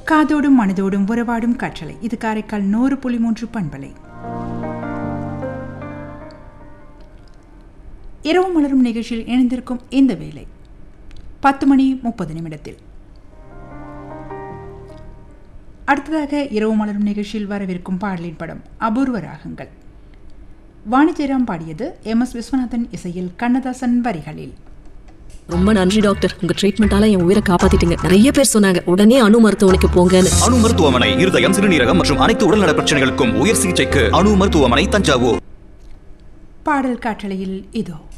காதோடும் மனதோடும் உறவாடும் கற்றலை இது காரைக்கால் நூறு புள்ளி மூன்று பண்பலை இரவு மலரும் நிகழ்ச்சியில் இணைந்திருக்கும் இந்த வேலை பத்து மணி முப்பது நிமிடத்தில் அடுத்ததாக இரவு மலரும் நிகழ்ச்சியில் வரவிருக்கும் பாடலின் படம் அபூர்வ ராகங்கள் வாணிஜெயராம் பாடியது எம் எஸ் விஸ்வநாதன் இசையில் கண்ணதாசன் வரிகளில் ரொம்ப நன்றி டாக்டர் உங்க ட்ரீட்மெண்டால என் உயிரை காப்பாத்திட்டீங்க நிறைய பேர் சொன்னாங்க உடனே அணு மருத்துவமனைக்கு போங்கன்னு அணு மருத்துவமனை இருதயம் சிறுநீரகம் மற்றும் அனைத்து உடல்நல பிரச்சனைகளுக்கும் உயர் சிகிச்சைக்கு அணு மருத்துவமனை தஞ்சாவூர் பாடல் காற்றலையில் இதோ